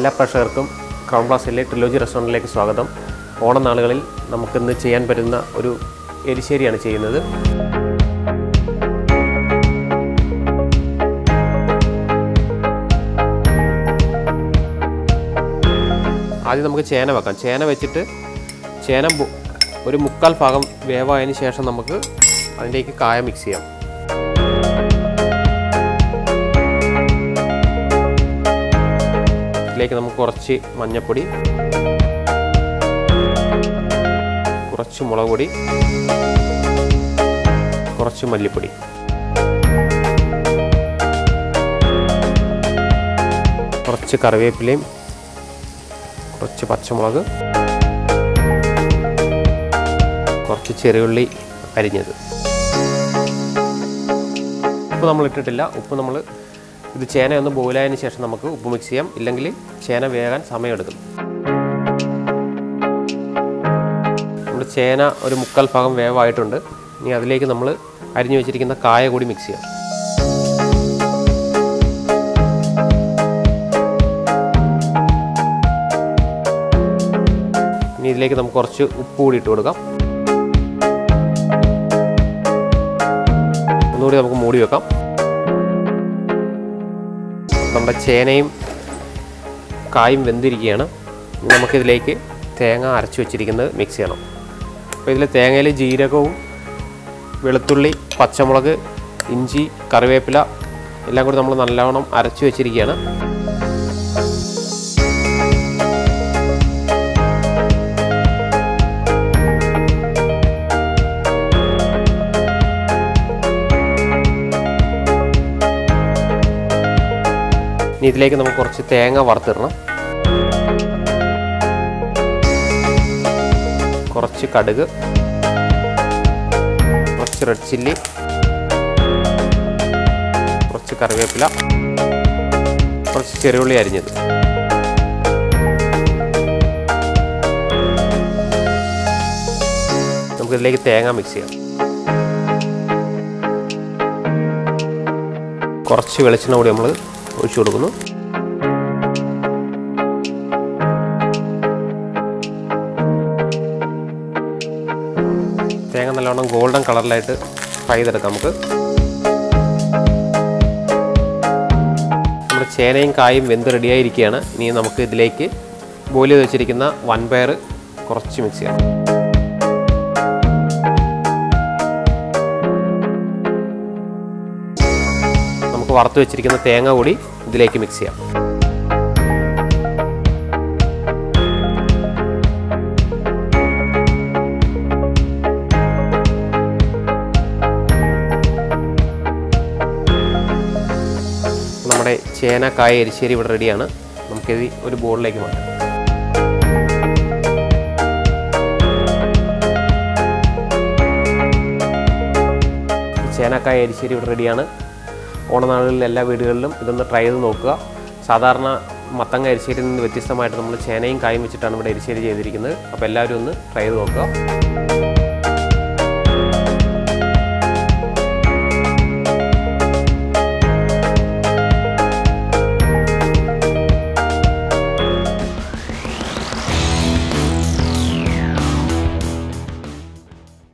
എല്ലാ പ്രേക്ഷകർക്കും ക്രൗൺ പ്ലാസയിലെ ട്രിലോജി റെസ്റ്റോറൻറ്റിലേക്ക് സ്വാഗതം ഓണനാളുകളിൽ നമുക്കിന്ന് ചെയ്യാൻ പറ്റുന്ന ഒരു എരിശ്ശേരിയാണ് ചെയ്യുന്നത് ആദ്യം നമുക്ക് ചേന വെക്കാം ചേന വെച്ചിട്ട് ചേന ബു- ഒരു മുക്കാൽ ഭാഗം വേവായതിന് ശേഷം നമുക്ക് അതിലേക്ക് കായ മിക്സ് ചെയ്യാം ഇതിലേക്ക് നമുക്ക് കുറച്ച് മഞ്ഞൾപ്പൊടി കുറച്ച് മുളക് പൊടി കുറച്ച് മല്ലിപ്പൊടി കുറച്ച് കറിവേപ്പിലയും കുറച്ച് പച്ചമുളക് കുറച്ച് ചെറിയുള്ളി അരിഞ്ഞത് ഉപ്പ് നമ്മൾ ഇട്ടിട്ടില്ല ഉപ്പ് നമ്മൾ ഇത് ചേന ഒന്ന് ബോയിലായതിനു ശേഷം നമുക്ക് ഉപ്പ് മിക്സ് ചെയ്യാം ഇല്ലെങ്കിൽ ചേന വേകാൻ സമയമെടുക്കും നമ്മൾ ചേന ഒരു മുക്കാൽ ഭാഗം വേവായിട്ടുണ്ട് ഇനി അതിലേക്ക് നമ്മൾ അരിഞ്ഞു വെച്ചിരിക്കുന്ന കായ കൂടി മിക്സ് ചെയ്യാം ഇനി ഇതിലേക്ക് നമുക്ക് കുറച്ച് ഉപ്പ് കൂടി ഇട്ട് കൊടുക്കാം ഒന്നുകൂടി നമുക്ക് മൂടി വെക്കാം നമ്മുടെ ചേനയും കായും വെന്തിരിക്കുകയാണ് ഇനി നമുക്കിതിലേക്ക് തേങ്ങ അരച്ച് വെച്ചിരിക്കുന്നത് മിക്സ് ചെയ്യണം അപ്പോൾ ഇതിൽ തേങ്ങയിൽ ജീരകവും വെളുത്തുള്ളി പച്ചമുളക് ഇഞ്ചി കറിവേപ്പില എല്ലാം കൂടി നമ്മൾ നല്ലവണ്ണം അരച്ച് വെച്ചിരിക്കുകയാണ് ഇനി ഇതിലേക്ക് നമുക്ക് കുറച്ച് തേങ്ങ വറുത്തിടണം കുറച്ച് കടുക് കുറച്ച് റെഡ് ചില്ലി കുറച്ച് കറിവേപ്പില കുറച്ച് ചെറിയുള്ളി അരിഞ്ഞത് നമുക്കിതിലേക്ക് തേങ്ങ മിക്സ് ചെയ്യാം കുറച്ച് വെളിച്ചെണ്ണ കൂടി നമ്മൾ ഒഴിച്ചു കൊടുക്കുന്നു തേങ്ങ നല്ലവണ്ണം ഗോൾഡൻ കളറിലായിട്ട് ഫ്രൈ ചെയ്തെടുക്കാം നമുക്ക് നമ്മുടെ ചേനയും കായും വെന്ത് റെഡിയായിരിക്കുകയാണ് ഇനി നമുക്ക് ഇതിലേക്ക് ബോയിൽ ചെയ്ത് വെച്ചിരിക്കുന്ന വൻപയർ കുറച്ച് മിക്സ് ചെയ്യാം നമുക്ക് വറുത്ത് വെച്ചിരിക്കുന്ന തേങ്ങ കൂടി ഇതിലേക്ക് മിക്സ് ചെയ്യാം നമ്മുടെ ചേന കായ എരിശ്ശേരി ഇവിടെ റെഡിയാണ് നമുക്കിത് ഒരു ബോളിലേക്ക് മാറ്റാം ചേനക്കായ എരിശ്ശേരി ഇവിടെ റെഡിയാണ് ഓണനാളുകളിൽ എല്ലാ വീടുകളിലും ഇതൊന്ന് ട്രൈ ചെയ്ത് നോക്കുക സാധാരണ മത്തങ്ങ എരിശ്ശേരിയിൽ നിന്ന് വ്യത്യസ്തമായിട്ട് നമ്മൾ ചേനയും കായും വെച്ചിട്ടാണ് ഇവിടെ എരിശ്ശേരി ചെയ്തിരിക്കുന്നത് അപ്പോൾ എല്ലാവരും ഒന്ന് ട്രൈ ചെയ്ത് നോക്കുക